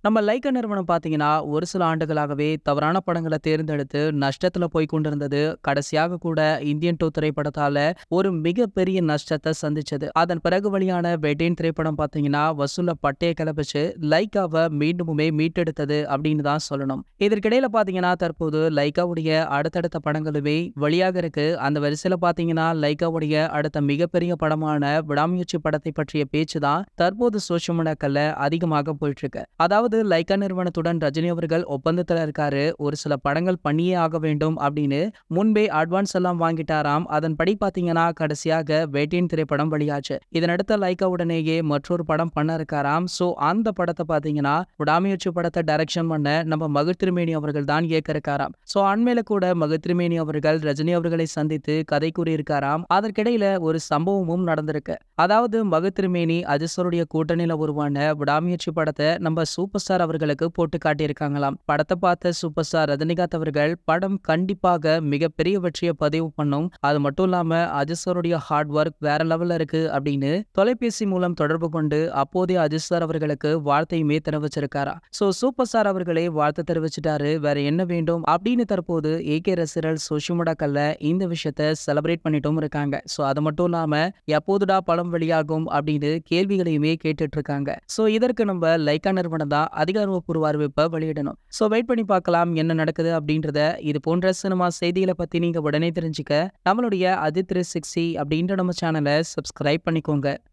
நம்ம லைக்கா நிறுவனம் பார்த்தீங்கன்னா, ஒரு சில ஆண்டுகளாகவே தவறான படங்கள தேர்ந்தெடுத்து நஷ்டத்துல போய் கொண்டிருந்தது. கடைசியாக கூட இந்தியன் 2 திரைப்படத்தால ஒரு மிகப்பெரிய நஷ்டத்த சந்திச்சது. அதன் பிறகு வெளியான வெட்டேன் திரைப்படம் பார்த்தீங்கன்னா, வசூல்ல பட்டைய கிளப்பிச்சு லைக்காவ மீண்டுமுமே மீட்டெடுத்தது அப்படின்னு தான் சொல்லணும். இதற்கிடையில பார்த்தீங்கன்னா, தற்போது லைக்காவுடைய அடுத்தடுத்த படங்களுமே வெளியாக இருக்கு. அந்த வரிசையில பார்த்தீங்கன்னா, லைக்காவுடைய அடுத்த மிகப்பெரிய படமான விடாமுயற்சி படத்தை பற்றிய பேச்சு தான் தற்போது சோஷியல் மீடியாக்கள்ல அதிகமாக போயிட்டு இருக்கு. அதாவது லைக்கா நிறுவனத்துடன் ரஜினி அவர்கள் ஒப்பந்தத்துல இருக்காரு. ஒரு சில படங்கள் பண்ணியே ஆக வேண்டும் அப்படின்னு முன்பே அட்வான்ஸ் எல்லாம் வாங்கிட்டாராம். அதன்படி பார்த்தீங்கன்னா, கடைசியாக வேட்டையன் திரைப்படம் வெளியாச்சு. இதனடுத்து லைக்காவுடனேயே மற்றொரு படம் பண்ண இருக்காராம். சோ அந்த படத்த பார்த்தீங்கன்னா, விடாமுயற்சி படத்த டைரக்ஷன் பண்ண நம்ம மகிழ் திருமேனி அவர்கள் தான் இயக்க இருக்காராம். சோ அண்மையில கூட மகிழ் திருமேனி அவர்கள் ரஜினி அவர்களை சந்தித்து கதை கூறியிருக்காராம். அதற்கிடையில ஒரு சம்பவமும் நடந்திருக்கு. அதாவது மகிழ் திருமேனி அஜித் சாருடைய கூட்டணியில உருவான விடாமுயற்சி படத்த நம்ம சூப்பர் ஸ்டார் அவர்களுக்கு போட்டு காட்டியிருக்காங்களாம். படத்த பார்த்த சூப்பர் ஸ்டார் ரஜினிகாந்த் அவர்கள் படம் கண்டிப்பாக மிகப்பெரிய வெற்றிய பதிவு பண்ணும். அது மட்டும் இல்லாம அஜித் சாருடைய ஹார்ட் ஒர்க் வேற லெவல்ல இருக்கு அப்படின்னு தொலைபேசி மூலம் தொடர்பு கொண்டு அப்போதைய அஜித் சார் அவர்களுக்கு வாழ்த்தையுமே தெரிவிச்சிருக்காராம். சோ சூப்பர் ஸ்டார் அவர்களே வாழ்த்து தெரிவிச்சுட்டாரு. வேற என்ன வேண்டும் அப்படின்னு தற்போது ஏகே ரசிகர்கள் சோஷியல் மீடியாக்கள்ல இந்த விஷயத்த செலிப்ரேட் பண்ணிட்டும் இருக்காங்க. சோ அது மட்டும் இல்லாம எப்போதுடா படம் வெளியாகும் அப்படின்னு கேள்விகளையுமே கேட்டுட்டு இருக்காங்க. சோ இதற்கு நம்ம லைக்கா நிறுவனம் தான் அதிகாரப்பூர்வ அறிவிப்ப வெளியிடணும். சோ வெயிட் பண்ணி பார்க்கலாம் என்ன நடக்குது அப்படின்றத. இது போன்ற சினிமா செய்திகள பத்தி நீங்க உடனே தெரிஞ்சுக்க நம்மளுடைய அஜித் 360 அப்படின்ற நம்ம சேனல சப்ஸ்கிரைப் பண்ணிக்கோங்க.